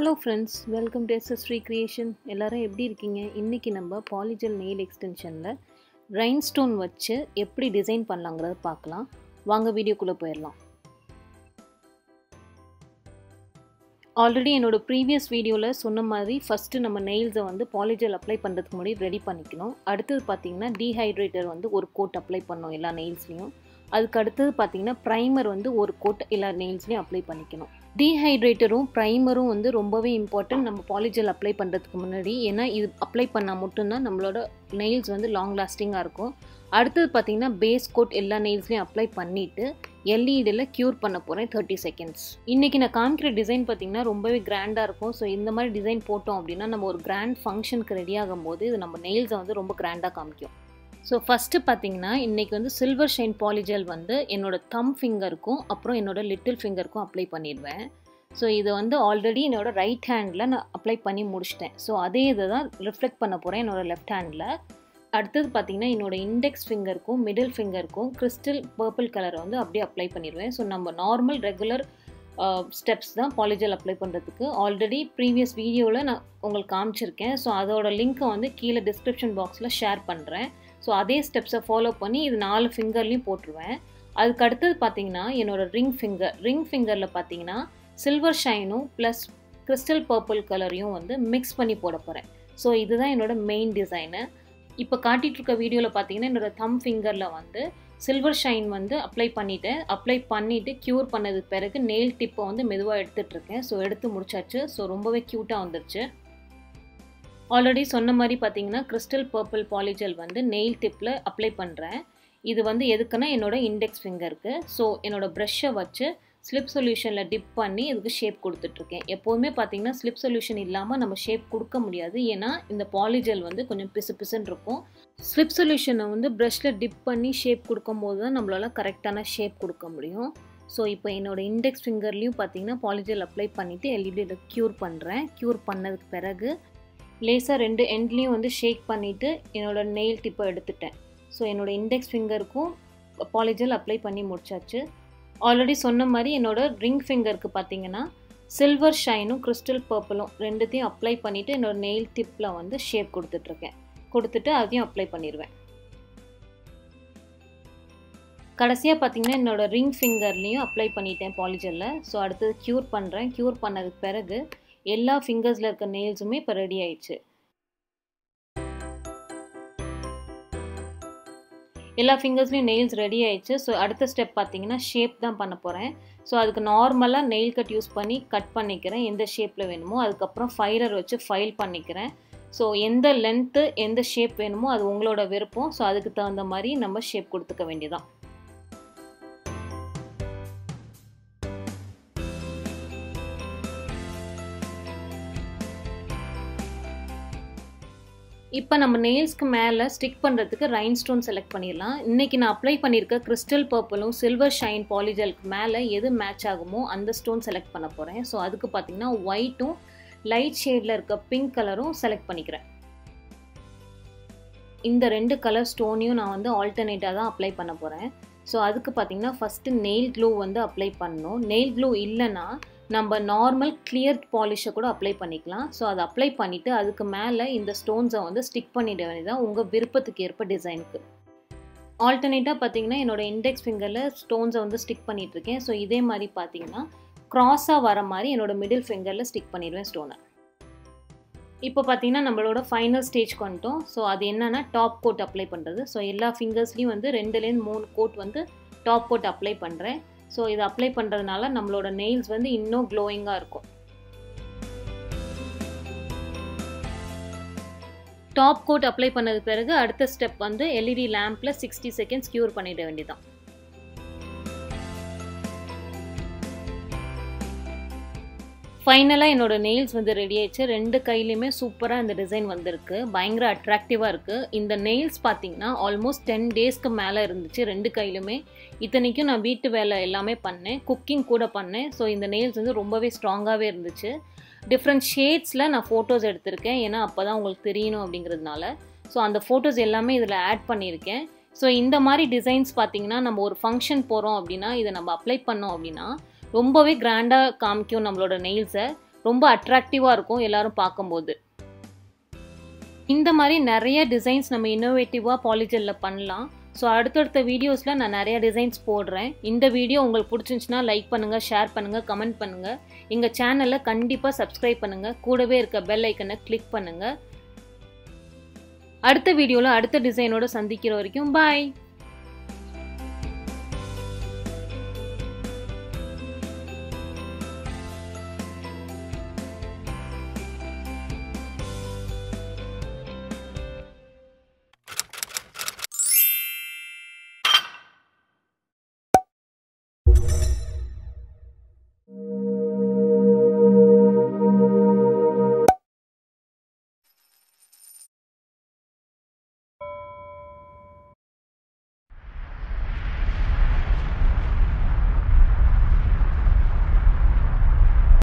hello friends welcome to SS free creation எல்லாரும் எப்படி இருக்கீங்க இன்றைக்கி நம்ம பாலிஜெல் நெயில் எக்ஸ்டென்ஷனில் ரெயின்ஸ்டோன் வச்சு எப்படி டிசைன் பண்ணலாங்கிறத பார்க்கலாம் வாங்க வீடியோக்குள்ளே போயிடலாம் ஆல்ரெடி என்னோட ப்ரீவியஸ் வீடியோவில் சொன்ன மாதிரி ஃபஸ்ட்டு நம்ம நெயில்ஸை வந்து பாலிஜெல் அப்ளை பண்ணுறதுக்கு முன்னாடி ரெடி பண்ணிக்கணும் அடுத்தது பார்த்திங்கன்னா டீஹைட்ரேட்டர் வந்து ஒரு கோட் அப்ளை பண்ணோம் எல்லா நெயில்ஸ்லேயும் அதுக்கு அடுத்தது பார்த்திங்கன்னா ப்ரைமர் வந்து ஒரு கோட் எல்லா நெயில்ஸ்லேயும் அப்ளை பண்ணிக்கணும் டீஹைட்ரேட்டரும் ப்ரைமரும் வந்து ரொம்பவே இம்பார்ட்டன்ட் நம்ம பாலிஜெல் அப்ளை பண்ணுறதுக்கு முன்னாடி ஏன்னா இது அப்ளை பண்ணால் மட்டும்தான் நம்மளோட நெயில்ஸ் வந்து லாங் லாஸ்டிங்காக இருக்கும் அடுத்தது பார்த்திங்கன்னா பேஸ் கோட் எல்லா நெயில்ஸ்லையும் அப்ளை பண்ணிவிட்டு எல்இடியில் க்யூர் பண்ண போகிறேன் தேர்ட்டி செகண்ட்ஸ் இன்றைக்கி நான் காமிக்கிற டிசைன் பார்த்திங்கன்னா ரொம்பவே கிராண்டாக இருக்கும் ஸோ இந்த மாதிரி டிசைன் போட்டோம் அப்படின்னா நம்ம ஒரு கிராண்ட் ஃபங்க்ஷனுக்கு ரெடி ஆகும் போது இது நம்ம நெயில்ஸை வந்து ரொம்ப கிராண்டாக காமிக்கும் ஸோ ஃபஸ்ட்டு பார்த்தீங்கன்னா இன்றைக்கி வந்து சில்வர் ஷைன் பாலிஜெல் வந்து என்னோடய தம் ஃபிங்கருக்கும் அப்புறம் என்னோடய லிட்டில் ஃபிங்கருக்கும் அப்ளை பண்ணிடுவேன் ஸோ இது வந்து ஆல்ரெடி என்னோடய ரைட் ஹேண்டில் நான் அப்ளை பண்ணி முடிச்சிட்டேன் ஸோ அதே இதை தான் ரிஃப்ளெக்ட் பண்ண போகிறேன் என்னோடய லெஃப்ட் ஹேண்டில் அடுத்தது பார்த்திங்கன்னா என்னோடய இண்டெக்ஸ் ஃபிங்கருக்கும் மிடில் ஃபிங்கருக்கும் கிறிஸ்டல் பர்பிள் கலரை வந்து அப்படியே அப்ளை பண்ணிடுவேன் ஸோ நம்ம நார்மல் ரெகுலர் ஸ்டெப்ஸ் தான் பாலிஜெல் அப்ளை பண்ணுறதுக்கு ஆல்ரெடி ப்ரீவியஸ் வீடியோவில் நான் உங்களுக்கு காமிச்சிருக்கேன் ஸோ அதோட லிங்க்கை வந்து கீழே டிஸ்கிரிப்ஷன் பாக்ஸில் ஷேர் பண்ணுறேன் ஸோ அதே ஸ்டெப்ஸை ஃபாலோ பண்ணி இது நாலு ஃபிங்கர்லேயும் போட்டுருவேன் அதுக்கு அடுத்தது பார்த்தீங்கன்னா என்னோடய ரிங் ஃபிங்கர் ரிங் ஃபிங்கரில் பார்த்தீங்கன்னா சில்வர் ஷைனும் ப்ளஸ் கிறிஸ்டல் பர்பிள் கலரையும் வந்து மிக்ஸ் பண்ணி போட போகிறேன் ஸோ இதுதான் என்னோடய மெயின் டிசைனு இப்போ காட்டிகிட்டு இருக்க வீடியோவில் பார்த்தீங்கன்னா என்னோடய தம் ஃபிங்கரில் வந்து சில்வர் ஷைன் வந்து அப்ளை பண்ணிவிட்டேன் அப்ளை பண்ணிவிட்டு க்யூர் பண்ணதுக்கு பிறகு நெயில் டிப்பை வந்து மெதுவாக எடுத்துகிட்ருக்கேன் ஸோ எடுத்து முடிச்சாச்சு ஸோ ரொம்பவே க்யூட்டாக வந்துருச்சு ஆல்ரெடி சொன்ன மாதிரி பார்த்தீங்கன்னா கிறிஸ்டல் பர்பிள் பாலிஜெல் வந்து நெயில் டிப்பில் அப்ளை பண்ணுறேன் இது வந்து எதுக்குன்னா என்னோட இண்டெக்ஸ் ஃபிங்கருக்கு ஸோ என்னோட ப்ரஷ்ஷை வச்சு ஸ்லிப் சொல்யூஷனில் டிப் பண்ணி இதுக்கு ஷேப் கொடுத்துட்ருக்கேன் எப்போவுமே பார்த்தீங்கன்னா ஸ்லிப் சொல்யூஷன் இல்லாமல் நம்ம ஷேப் கொடுக்க முடியாது ஏன்னா இந்த பாலிஜெல் வந்து கொஞ்சம் பிசு பிசுன்னு இருக்கும் ஸ்லிப் சொல்யூஷனை வந்து ப்ரஷ்ஷில் டிப் பண்ணி ஷேப் கொடுக்கும்போது தான் நம்மளால கரெக்டான ஷேப் கொடுக்க முடியும் ஸோ இப்போ என்னோடய இண்டெக்ஸ் ஃபிங்கர்லேயும் பார்த்தீங்கன்னா பாலிஜெல் அப்ளை பண்ணிவிட்டு எல்இடியில் க்யூர் பண்ணுறேன் க்யூர் பண்ணதுக்கு பிறகு லேசாக ரெண்டு எண்ட்லேயும் வந்து ஷேக் பண்ணிவிட்டு என்னோடய நெயில் டிப்பை எடுத்துட்டேன் ஸோ என்னோடய இண்டெக்ஸ் ஃபிங்கருக்கும் பாலிஜெல் அப்ளை பண்ணி முடிச்சாச்சு ஆல்ரெடி சொன்ன மாதிரி என்னோடய ரிங் ஃபிங்கருக்கு பார்த்தீங்கன்னா சில்வர் ஷைனும் கிறிஸ்டல் பர்பிளும் ரெண்டுத்தையும் அப்ளை பண்ணிவிட்டு என்னோடய நெயில் டிப்பில் வந்து ஷேப் கொடுத்துட்ருக்கேன் கொடுத்துட்டு அதையும் அப்ளை பண்ணிடுவேன் கடைசியாக பார்த்தீங்கன்னா என்னோடய ரிங் ஃபிங்கர்லேயும் அப்ளை பண்ணிட்டேன் பாலிஜெல்லில் ஸோ அடுத்தது க்யூர் பண்ணுறேன் க்யூர் பண்ணதுக்கு பிறகு எல்லா ஃபிங்கர்ஸில் இருக்க நெயில்ஸுமே இப்போ ரெடி ஆயிடுச்சு எல்லா ஃபிங்கர்ஸ்லேயும் நெயில்ஸ் ரெடி ஆயிடுச்சு ஸோ அடுத்த ஸ்டெப் பார்த்தீங்கன்னா ஷேப் தான் பண்ண போகிறேன் ஸோ அதுக்கு நார்மலாக நெயில் கட் யூஸ் பண்ணி கட் பண்ணிக்கிறேன் எந்த ஷேப்பில் வேணுமோ அதுக்கப்புறம் ஃபைலர் வச்சு ஃபைல் பண்ணிக்கிறேன் ஸோ எந்த லென்த்து எந்த ஷேப் வேணுமோ அது உங்களோட விருப்பம் ஸோ அதுக்கு தகுந்த மாதிரி நம்ம ஷேப் கொடுத்துக்க வேண்டியதான் இப்போ நம்ம நெயில்ஸ்க்கு மேலே ஸ்டிக் பண்ணுறதுக்கு ரைன் ஸ்டோன் செலக்ட் பண்ணிடலாம் இன்றைக்கி நான் அப்ளை பண்ணியிருக்க கிறிஸ்டல் பர்பிளும் சில்வர் ஷைன் பாலிஜெலுக்கு மேலே எது மேட்ச் ஆகுமோ அந்த ஸ்டோன் செலக்ட் பண்ண போகிறேன் ஸோ அதுக்கு பார்த்தீங்கன்னா ஒயிட்டும் லைட் ஷேடில் இருக்க பிங்க் கலரும் செலக்ட் பண்ணிக்கிறேன் இந்த ரெண்டு கலர் ஸ்டோனையும் நான் வந்து ஆல்டர்னேட்டாக தான் அப்ளை பண்ண போகிறேன் ஸோ அதுக்கு பார்த்தீங்கன்னா ஃபஸ்ட்டு நெயில் க்ளூ வந்து அப்ளை பண்ணணும் நெயில் க்ளூ இல்லைன்னா நம்ம நார்மல் கிளியர் பாலிஷை கூட அப்ளை பண்ணிக்கலாம் ஸோ அதை அப்ளை பண்ணிவிட்டு அதுக்கு மேலே இந்த ஸ்டோன்ஸை வந்து ஸ்டிக் பண்ணிட வேண்டியதான் உங்கள் விருப்பத்துக்கு ஏற்ப டிசைனுக்கு ஆல்டர்னேட்டாக பார்த்தீங்கன்னா என்னோடய இண்டெக்ஸ் ஃபிங்கரில் ஸ்டோன்ஸை வந்து ஸ்டிக் பண்ணிகிட்ருக்கேன் ஸோ இதே மாதிரி பார்த்தீங்கன்னா க்ராஸாக வர மாதிரி என்னோடய மிடில் ஃபிங்கரில் ஸ்டிக் பண்ணிடுவேன் ஸ்டோனை இப்போ பார்த்தீங்கன்னா நம்மளோட ஃபைனல் ஸ்டேஜ்க்கு வந்துட்டோம் ஸோ அது என்னென்னா டாப் கோட் அப்ளை பண்ணுறது ஸோ எல்லா ஃபிங்கர்ஸ்லேயும் வந்து ரெண்டுலேருந்து மூணு கோட் வந்து டாப் கோட் அப்ளை பண்ணுறேன் ஸோ இதை அப்ளை பண்ணுறதுனால நம்மளோட நெயில்ஸ் வந்து இன்னும் க்ளோயிங்காக இருக்கும் டாப் கோட் அப்ளை பண்ணது பிறகு அடுத்த ஸ்டெப் வந்து எல்இடி லேம்பில் சிக்ஸ்டி செகண்ட்ஸ் க்யூர் பண்ணிட வேண்டியதான் ஃபைனலாக என்னோடய நெயில்ஸ் வந்து ரெடி ஆயிடுச்சு ரெண்டு கையிலையுமே சூப்பராக இந்த டிசைன் வந்திருக்கு பயங்கர அட்ராக்டிவாக இருக்குது இந்த நெயில்ஸ் பார்த்தீங்கன்னா ஆல்மோஸ்ட் டென் டேஸ்க்கு மேலே இருந்துச்சு ரெண்டு கையிலுமே இத்தனைக்கும் நான் வீட்டு வேலை எல்லாமே பண்ணேன் குக்கிங் கூட பண்ணேன் ஸோ இந்த நெயில்ஸ் வந்து ரொம்பவே ஸ்ட்ராங்காகவே இருந்துச்சு டிஃப்ரெண்ட் ஷேட்ஸில் நான் ஃபோட்டோஸ் எடுத்திருக்கேன் ஏன்னா அப்போ தான் உங்களுக்கு தெரியணும் அப்படிங்கிறதுனால ஸோ அந்த ஃபோட்டோஸ் எல்லாமே இதில் ஆட் பண்ணியிருக்கேன் ஸோ இந்த மாதிரி டிசைன்ஸ் பார்த்தீங்கன்னா நம்ம ஒரு ஃபங்க்ஷன் போகிறோம் அப்படின்னா இதை நம்ம அப்ளை பண்ணோம் அப்படின்னா ரொம்பவே கிராண்டாக காமிக்கும் நம்மளோட நெயில்ஸை ரொம்ப அட்ராக்டிவாக இருக்கும் எல்லாரும் பார்க்கும்போது இந்த மாதிரி நிறைய டிசைன்ஸ் நம்ம இன்னோவேட்டிவாக பாலிஜெல்லில் பண்ணலாம் ஸோ அடுத்தடுத்த வீடியோஸில் நான் நிறைய டிசைன்ஸ் போடுறேன் இந்த வீடியோ உங்களுக்கு பிடிச்சிருந்துச்சுன்னா லைக் பண்ணுங்கள் ஷேர் பண்ணுங்கள் கமெண்ட் பண்ணுங்கள் எங்கள் சேனலை கண்டிப்பாக சப்ஸ்கிரைப் பண்ணுங்கள் கூடவே இருக்க பெல் ஐக்கனை கிளிக் பண்ணுங்கள் அடுத்த வீடியோவில் அடுத்த டிசைனோட சந்திக்கிற வரைக்கும் பாய்